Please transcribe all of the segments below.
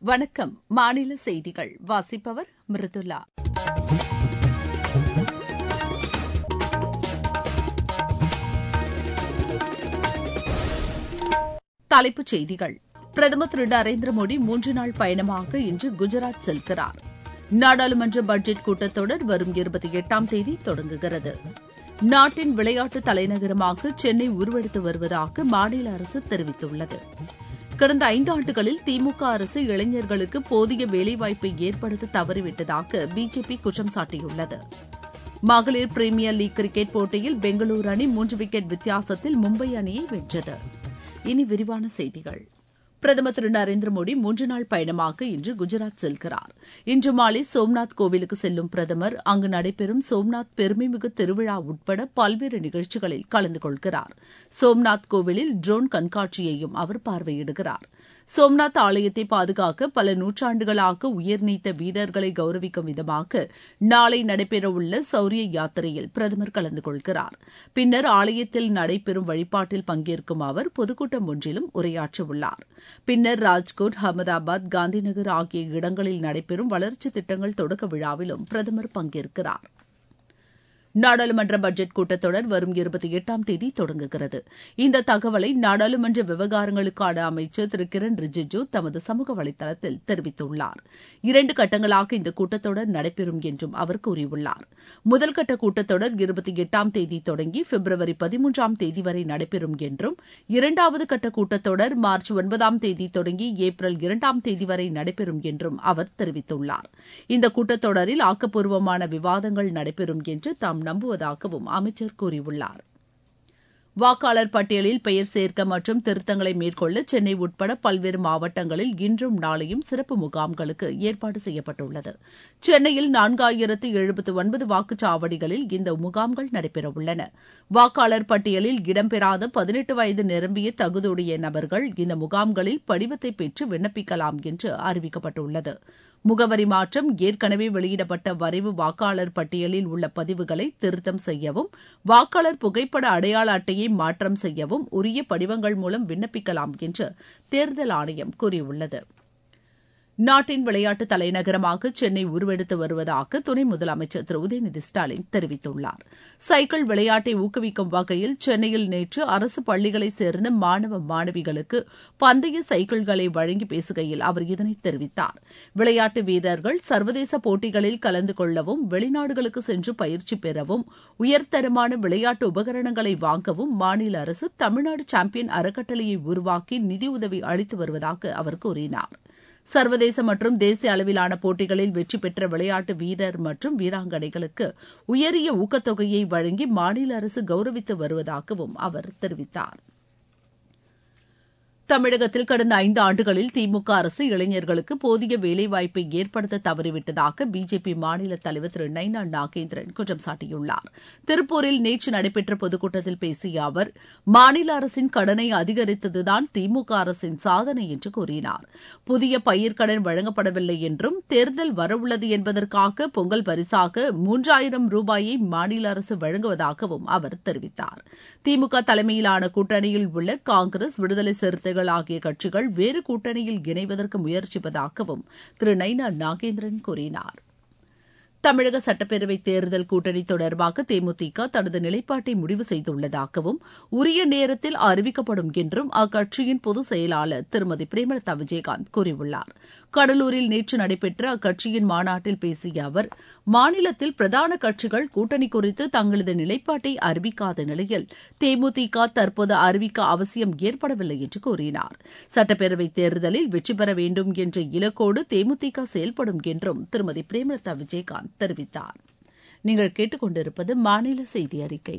வணக்கம் மாநில செய்திகள் வாசிப்பவர் மிருதுலா தலைப்புச் செய்திகள் பிரதமர் திரு நரேந்திர மோடி மூன்று நாள் பயணமாக இன்று குஜராத் செல்கிறார் நாடாளுமன்ற பட்ஜெட் கூட்டத்தொடர் வரும் இருபத்தி எட்டாம் தேதி தொடங்குகிறது நாட்டின் விளையாட்டு தலைநகரமாக சென்னை உருவெடுத்து வருவதாக மாநில அரசு தெரிவித்துள்ளது கடந்த ஐந்தாண்டுகளில் திமுக அரசு இளைஞர்களுக்கு போதிய வேலைவாய்ப்பை ஏற்படுத்த தவறிவிட்டதாக பிஜேபி குற்றம் சாட்டியுள்ளது மகளிர் பிரீமியர் லீக் கிரிக்கெட் போட்டியில் பெங்களூரு அணி மூன்று விக்கெட் வித்தியாசத்தில் மும்பை அணியை வென்றது இனி விரிவான செய்திகள் பிரதமர் திரு நரேந்திர மோடி மூன்று நாள் பயணமாக இன்று குஜராத் செல்கிறார் இன்று மாலை சோம்நாத் கோவிலுக்கு செல்லும் பிரதமர் அங்கு நடைபெறும் சோம்நாத் பெருமைமிகு திருவிழா உட்பட பல்வேறு நிகழ்ச்சிகளில் கலந்து கொள்கிறார் சோம்நாத் கோவிலில் ட்ரோன் கண்காட்சியையும் அவர் பார்வையிடுகிறார் சோம்நாத் ஆலயத்தை பாதுகாக்க பல நூற்றாண்டுகளாக உயிர் நீத்த வீரர்களை கௌரவிக்கும் விதமாக நாளை நடைபெறவுள்ள சௌரிய யாத்திரையில் பிரதமர் கலந்து கொள்கிறார் பின்னர் ஆலயத்தில் நடைபெறும் வழிபாட்டில் பங்கேற்கும் அவர் பொதுக்கூட்டம் ஒன்றிலும் உரையாற்றவுள்ளார் பின்னர் ராஜ்கோட் அகமதாபாத் காந்திநகர் ஆகிய இடங்களில் நடைபெறும் வளர்ச்சித் திட்டங்கள் தொடக்க விழாவிலும் பிரதமர் பங்கேற்கிறார் நாடாளுமன்ற பட்ஜெட் கூட்டத்தொடர் வரும் இருபத்தி எட்டாம் தேதி தொடங்குகிறது இந்த தகவலை நாடாளுமன்ற விவகாரங்களுக்கான அமைச்சர் திரு கிரண் ரிஜிஜு தமது சமூக வலைதளத்தில் தெரிவித்துள்ளார் இரண்டு கட்டங்களாக இந்த கூட்டத்தொடர் நடைபெறும் என்றும் அவர் கூறியுள்ளார் முதல் கட்ட கூட்டத்தொடர் இருபத்தி எட்டாம் தேதி தொடங்கி பிப்ரவரி பதிமூன்றாம் தேதி வரை நடைபெறும் என்றும் இரண்டாவது கட்ட கூட்டத்தொடர் மார்ச் ஒன்பதாம் தேதி தொடங்கி ஏப்ரல் இரண்டாம் தேதி வரை நடைபெறும் என்றும் அவர் தெரிவித்துள்ளார் இந்த கூட்டத்தொடரில் ஆக்கப்பூர்வமான விவாதங்கள் நடைபெறும் என்று தாம் நம்புவதாகவும் அமைச்சர் கூறியுள்ளார் வாக்காளர் பட்டியலில் பெயர் சேர்க்க மற்றும் திருத்தங்களை மேற்கொள்ள சென்னை உட்பட பல்வேறு மாவட்டங்களில் இன்றும் நாளையும் சிறப்பு முகாம்களுக்கு ஏற்பாடு செய்யப்பட்டுள்ளது சென்னையில் நான்காயிரத்து எழுபத்து ஒன்பது வாக்குச்சாவடிகளில் இந்த முகாம்கள் நடைபெறவுள்ளன வாக்காளர் பட்டியலில் இடம்பெறாத பதினெட்டு வயது நிரம்பிய தகுதியுடைய நபர்கள் இந்த முகாம்களில் படிவத்தை பெற்று விண்ணப்பிக்கலாம் என்று அறிவிக்கப்பட்டுள்ளது முகவரி மாற்றம் ஏற்கனவே வெளியிடப்பட்ட வரைவு வாக்காளர் பட்டியலில் உள்ள பதிவுகளை திருத்தம் செய்யவும் வாக்காளர் புகைப்பட அடையாள அட்டையை மாற்றம் செய்யவும் உரிய படிவங்கள் மூலம் விண்ணப்பிக்கலாம் என்று தேர்தல் ஆணையம் கூறியுள்ளது நாட்டின் விளையாட்டு தலைநகரமாக சென்னை உருவெடுத்து வருவதாக துணை முதலமைச்சர் திரு உதயநிதி ஸ்டாலின் தெரிவித்துள்ளார் சைக்கிள் விளையாட்டை ஊக்குவிக்கும் வகையில் சென்னையில் நேற்று அரசு பள்ளிகளைச் சேர்ந்த மாணவ மாணவிகளுக்கு பந்தய சைக்கிள்களை வழங்கி பேசுகையில் அவர் இதனை தெரிவித்தார் விளையாட்டு வீரர்கள் சர்வதேச போட்டிகளில் கலந்து கொள்ளவும் வெளிநாடுகளுக்கு சென்று பயிற்சி பெறவும் உயர்தரமான விளையாட்டு உபகரணங்களை வாங்கவும் மாநில அரசு தமிழ்நாடு சாம்பியன் அறக்கட்டளையை உருவாக்கி நிதியுதவி அளித்து வருவதாக அவர் கூறினார் சர்வதேச மற்றும் தேசிய அளவிலான போட்டிகளில் வெற்றி பெற்ற விளையாட்டு வீரர் மற்றும் வீராங்கனைகளுக்கு உயரிய ஊக்கத்தொகையை வழங்கி மாநில அரசு கௌரவித்து வருவதாகவும் அவர் தெரிவித்தார் தமிழகத்தில் கடந்த ஐந்து ஆண்டுகளில் திமுக அரசு இளைஞர்களுக்கு போதிய வேலைவாய்ப்பை ஏற்படுத்த தவறிவிட்டதாக பிஜேபி மாநில தலைவர் திரு நைனா நாகேந்திரன் குற்றம் சாட்டியுள்ளார் திருப்பூரில் நேற்று நடைபெற்ற பொதுக்கூட்டத்தில் பேசிய அவர் மாநில அரசின் கடனை அதிகரித்ததுதான் திமுக அரசின் சாதனை என்று கூறினார் புதிய பயிர்க்கடன் வழங்கப்படவில்லை என்றும் தேர்தல் வரவுள்ளது என்பதற்காக பொங்கல் பரிசாக மூன்றாயிரம் ரூபாயை மாநில அரசு வழங்குவதாகவும் அவர் தெரிவித்தார் திமுக தலைமையிலான கூட்டணியில் உள்ள காங்கிரஸ் விடுதலை சிறுத்தைகள் ஆகிய கட்சிகள் வேறு கூட்டணியில் இணைவதற்கு முயற்சிப்பதாகவும் திரு நைனா நாகேந்திரன் கூறினார் தமிழக சட்டப்பேரவை தேர்தல் கூட்டணி தொடர்பாக தேமுதிக தனது நிலைப்பாட்டை முடிவு செய்துள்ளதாகவும் உரிய நேரத்தில் அறிவிக்கப்படும் என்றும் அக்கட்சியின் பொதுச் செயலாளர் திருமதி பிரேமலதா விஜயகாந்த் கூறியுள்ளார் கடலூரில் நேற்று நடைபெற்ற அக்கட்சியின் மாநாட்டில் பேசிய அவர் மாநிலத்தில் பிரதான கட்சிகள் கூட்டணி குறித்து தங்களது நிலைப்பாட்டை அறிவிக்காத நிலையில் தேமுதிக தற்போது அறிவிக்க அவசியம் ஏற்படவில்லை என்று கூறினார் சட்டப்பேரவை தேர்தலில் வெற்றி பெற வேண்டும் என்ற இலக்கோடு தேமுதிக செயல்படும் என்றும் திருமதி பிரேமலதா விஜயகாந்த் தெரிவித்தார் நீங்கள் கேட்டுக்கொண்டிருப்பது மாநில செய்தி அறிக்கை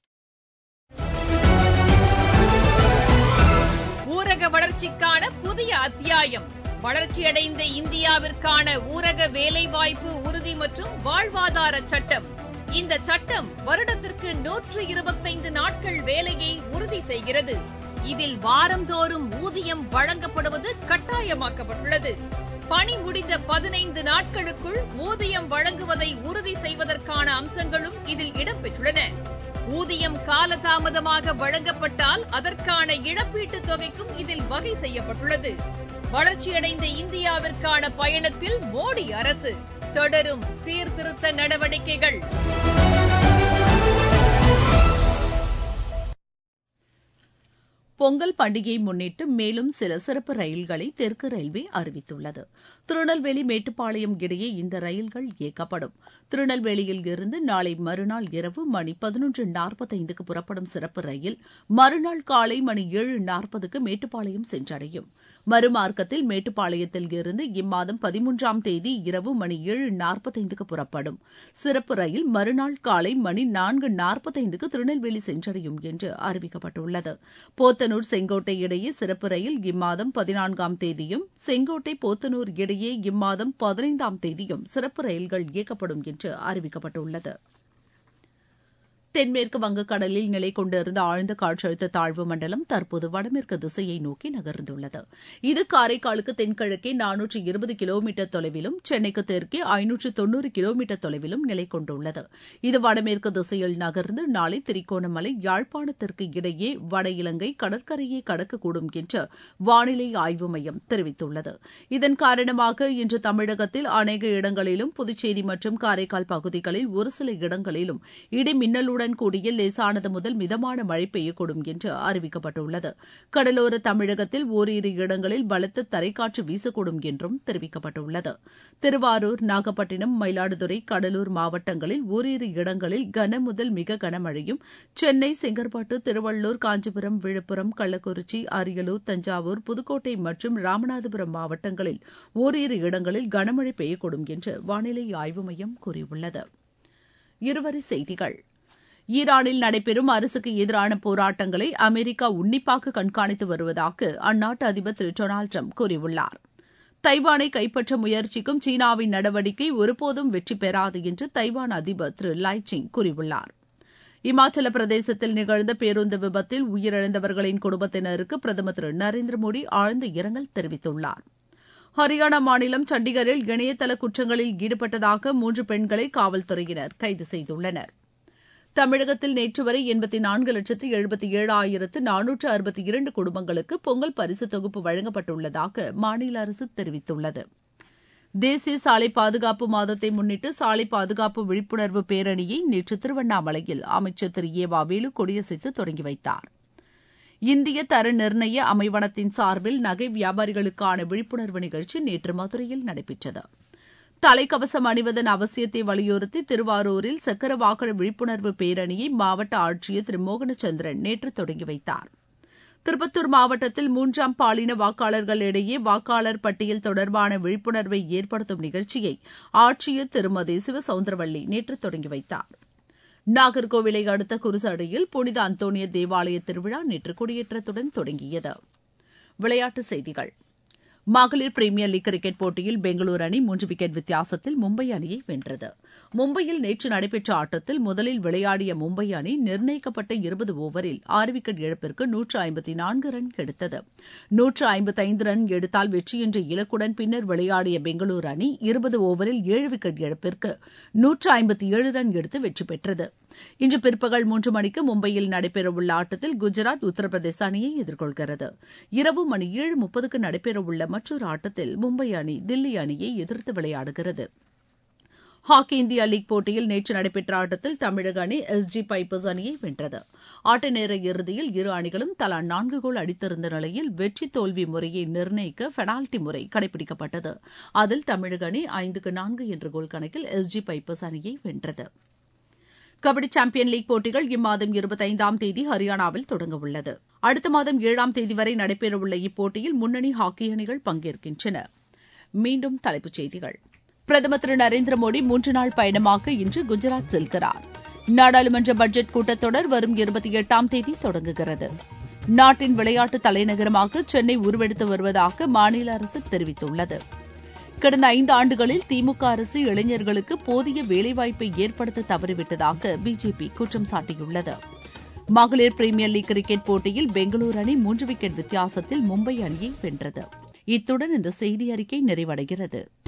ஊரக வளர்ச்சிக்கான புதிய அத்தியாயம் வளர்ச்சியடைந்த இந்தியாவிற்கான ஊரக வேலைவாய்ப்பு உறுதி மற்றும் வாழ்வாதார சட்டம் இந்த சட்டம் வருடத்திற்கு நூற்று இருபத்தைந்து நாட்கள் வேலையை உறுதி செய்கிறது இதில் வாரந்தோறும் ஊதியம் வழங்கப்படுவது கட்டாயமாக்கப்பட்டுள்ளது பணி முடிந்த பதினைந்து நாட்களுக்குள் ஊதியம் வழங்குவதை உறுதி செய்வதற்கான அம்சங்களும் இதில் இடம்பெற்றுள்ளன ஊதியம் காலதாமதமாக வழங்கப்பட்டால் அதற்கான இழப்பீட்டுத் தொகைக்கும் இதில் வகை செய்யப்பட்டுள்ளது வளர்ச்சியடைந்த இந்தியாவிற்கான பயணத்தில் மோடி அரசு தொடரும் சீர்திருத்த நடவடிக்கைகள் பொங்கல் பண்டிகையை முன்னிட்டு மேலும் சில சிறப்பு ரயில்களை தெற்கு ரயில்வே அறிவித்துள்ளது திருநெல்வேலி மேட்டுப்பாளையம் இடையே இந்த ரயில்கள் இயக்கப்படும் திருநெல்வேலியில் இருந்து நாளை மறுநாள் இரவு மணி பதினொன்று நாற்பத்தைந்துக்கு புறப்படும் சிறப்பு ரயில் மறுநாள் காலை மணி ஏழு நாற்பதுக்கு மேட்டுப்பாளையம் சென்றடையும் மறுமார்க்கத்தில் மேட்டுப்பாளையத்தில் இருந்து இம்மாதம் பதிமூன்றாம் தேதி இரவு மணி ஏழு நாற்பத்தைந்துக்கு புறப்படும் சிறப்பு ரயில் மறுநாள் காலை மணி நான்கு நாற்பத்தைந்துக்கு திருநெல்வேலி சென்றடையும் என்று அறிவிக்கப்பட்டுள்ளது போத்தனூர் செங்கோட்டை இடையே சிறப்பு ரயில் இம்மாதம் பதினான்காம் தேதியும் செங்கோட்டை போத்தனூர் இடையே இம்மாதம் பதினைந்தாம் தேதியும் சிறப்பு ரயில்கள் இயக்கப்படும் என்று அறிவிக்கப்பட்டுள்ளது தென்மேற்கு வங்கக்கடலில் நிலை கொண்டிருந்த ஆழ்ந்த காற்றழுத்த தாழ்வு மண்டலம் தற்போது வடமேற்கு திசையை நோக்கி நகர்ந்துள்ளது இது காரைக்காலுக்கு தென்கிழக்கே நானூற்று இருபது கிலோமீட்டர் தொலைவிலும் சென்னைக்கு தெற்கே ஐநூற்று தொன்னூறு கிலோமீட்டர் தொலைவிலும் நிலை கொண்டுள்ளது இது வடமேற்கு திசையில் நகர்ந்து நாளை திரிகோணமலை யாழ்ப்பாணத்திற்கு இடையே வட இலங்கை கடற்கரையை கடக்கக்கூடும் என்று வானிலை ஆய்வு மையம் தெரிவித்துள்ளது இதன் காரணமாக இன்று தமிழகத்தில் அநேக இடங்களிலும் புதுச்சேரி மற்றும் காரைக்கால் பகுதிகளில் ஒரு சில இடங்களிலும் இடி மின்னலுடன் இடியுடன் கூடிய லேசானது முதல் மிதமான மழை பெய்யக்கூடும் என்று அறிவிக்கப்பட்டுள்ளது கடலோர தமிழகத்தில் ஓரிரு இடங்களில் பலத்த தரைக்காற்று வீசக்கூடும் என்றும் தெரிவிக்கப்பட்டுள்ளது திருவாரூர் நாகப்பட்டினம் மயிலாடுதுறை கடலூர் மாவட்டங்களில் ஓரிரு இடங்களில் கன முதல் மிக கனமழையும் சென்னை செங்கற்பட்டு திருவள்ளூர் காஞ்சிபுரம் விழுப்புரம் கள்ளக்குறிச்சி அரியலூர் தஞ்சாவூர் புதுக்கோட்டை மற்றும் ராமநாதபுரம் மாவட்டங்களில் ஓரிரு இடங்களில் கனமழை பெய்யக்கூடும் என்று வானிலை ஆய்வு மையம் கூறியுள்ளது இருவரி செய்திகள் ஈரானில் நடைபெறும் அரசுக்கு எதிரான போராட்டங்களை அமெரிக்கா உன்னிப்பாக கண்காணித்து வருவதாக அந்நாட்டு அதிபர் திரு டொனால்டு ட்ரம்ப் கூறியுள்ளார் தைவானை கைப்பற்ற முயற்சிக்கும் சீனாவின் நடவடிக்கை ஒருபோதும் வெற்றி பெறாது என்று தைவான் அதிபர் திரு லைச்சிங் கூறியுள்ளார் இமாச்சல பிரதேசத்தில் நிகழ்ந்த பேருந்து விபத்தில் உயிரிழந்தவர்களின் குடும்பத்தினருக்கு பிரதமர் திரு நரேந்திர மோடி ஆழ்ந்த இரங்கல் தெரிவித்துள்ளார் ஹரியானா மாநிலம் சண்டிகரில் இணையதள குற்றங்களில் ஈடுபட்டதாக மூன்று பெண்களை காவல்துறையினர் கைது செய்துள்ளனர் தமிழகத்தில் நேற்று வரை எண்பத்தி நான்கு லட்சத்து எழுபத்தி ஏழாயிரத்து நானூற்று அறுபத்தி இரண்டு குடும்பங்களுக்கு பொங்கல் பரிசு தொகுப்பு வழங்கப்பட்டுள்ளதாக மாநில அரசு தெரிவித்துள்ளது தேசிய சாலை பாதுகாப்பு மாதத்தை முன்னிட்டு சாலை பாதுகாப்பு விழிப்புணர்வு பேரணியை நேற்று திருவண்ணாமலையில் அமைச்சர் திரு ஏ வா வேலு கொடியசைத்து தொடங்கி வைத்தார் இந்திய தர நிர்ணய அமைவனத்தின் சார்பில் நகை வியாபாரிகளுக்கான விழிப்புணர்வு நிகழ்ச்சி நேற்று மதுரையில் நடைபெற்றது தலைக்கவசம் அணிவதன் அவசியத்தை வலியுறுத்தி திருவாரூரில் சக்கர வாகன விழிப்புணர்வு பேரணியை மாவட்ட ஆட்சியர் திரு மோகனச்சந்திரன் நேற்று தொடங்கி வைத்தார் திருப்பத்தூர் மாவட்டத்தில் மூன்றாம் பாலின வாக்காளர்களிடையே வாக்காளர் பட்டியல் தொடர்பான விழிப்புணர்வை ஏற்படுத்தும் நிகழ்ச்சியை ஆட்சியர் திருமதி சிவசவுந்தரவள்ளி நேற்று தொடங்கி வைத்தார் நாகர்கோவிலை அடுத்த குருசடியில் புனித அந்தோனிய தேவாலய திருவிழா நேற்று கொடியேற்றத்துடன் தொடங்கியது விளையாட்டுச் செய்திகள் மகளிர் பிரீமியர் லீக் கிரிக்கெட் போட்டியில் பெங்களூரு அணி மூன்று விக்கெட் வித்தியாசத்தில் மும்பை அணியை வென்றது மும்பையில் நேற்று நடைபெற்ற ஆட்டத்தில் முதலில் விளையாடிய மும்பை அணி நிர்ணயிக்கப்பட்ட இருபது ஓவரில் ஆறு விக்கெட் இழப்பிற்கு நூற்று ஐம்பத்தி நான்கு ரன் எடுத்தது நூற்று ஐம்பத்தைந்து ரன் எடுத்தால் வெற்றி என்ற இலக்குடன் பின்னர் விளையாடிய பெங்களூரு அணி இருபது ஓவரில் ஏழு விக்கெட் இழப்பிற்கு நூற்று ஐம்பத்தி ஏழு ரன் எடுத்து வெற்றி பெற்றது இன்று பிற்பகல் மூன்று மணிக்கு மும்பையில் நடைபெறவுள்ள ஆட்டத்தில் குஜராத் உத்தரப்பிரதேச அணியை எதிர்கொள்கிறது இரவு மணி ஏழு முப்பதுக்கு நடைபெறவுள்ள மற்றொரு ஆட்டத்தில் மும்பை அணி தில்லி அணியை எதிர்த்து விளையாடுகிறது ஹாக்கி இந்தியா லீக் போட்டியில் நேற்று நடைபெற்ற ஆட்டத்தில் தமிழக அணி எஸ் ஜி பைப்பர்ஸ் அணியை வென்றது ஆட்ட நேர இறுதியில் இரு அணிகளும் தலா நான்கு கோல் அடித்திருந்த நிலையில் வெற்றி தோல்வி முறையை நிர்ணயிக்க பெனால்டி முறை கடைபிடிக்கப்பட்டது அதில் தமிழக அணி ஐந்துக்கு நான்கு என்ற கோல் கணக்கில் எஸ் ஜி பைப்பர்ஸ் அணியை வென்றது கபடி சாம்பியன் லீக் போட்டிகள் இம்மாதம் இருபத்தைந்தாம் தேதி ஹரியானாவில் தொடங்கவுள்ளது அடுத்த மாதம் ஏழாம் தேதி வரை நடைபெறவுள்ள இப்போட்டியில் முன்னணி ஹாக்கி அணிகள் பங்கேற்கின்றன மீண்டும் தலைப்புச் செய்திகள் பிரதமர் திரு நரேந்திர மோடி மூன்று நாள் பயணமாக இன்று குஜராத் செல்கிறார் நாடாளுமன்ற பட்ஜெட் கூட்டத்தொடர் வரும் இருபத்தி எட்டாம் தேதி தொடங்குகிறது நாட்டின் விளையாட்டு தலைநகரமாக சென்னை உருவெடுத்து வருவதாக மாநில அரசு தெரிவித்துள்ளது கடந்த ஐந்து ஆண்டுகளில் திமுக அரசு இளைஞர்களுக்கு போதிய வேலைவாய்ப்பை ஏற்படுத்த தவறிவிட்டதாக பிஜேபி குற்றம் சாட்டியுள்ளது மகளிர் பிரீமியர் லீக் கிரிக்கெட் போட்டியில் பெங்களூரு அணி மூன்று விக்கெட் வித்தியாசத்தில் மும்பை அணியை வென்றது இத்துடன் இந்த செய்தி அறிக்கை நிறைவடைகிறது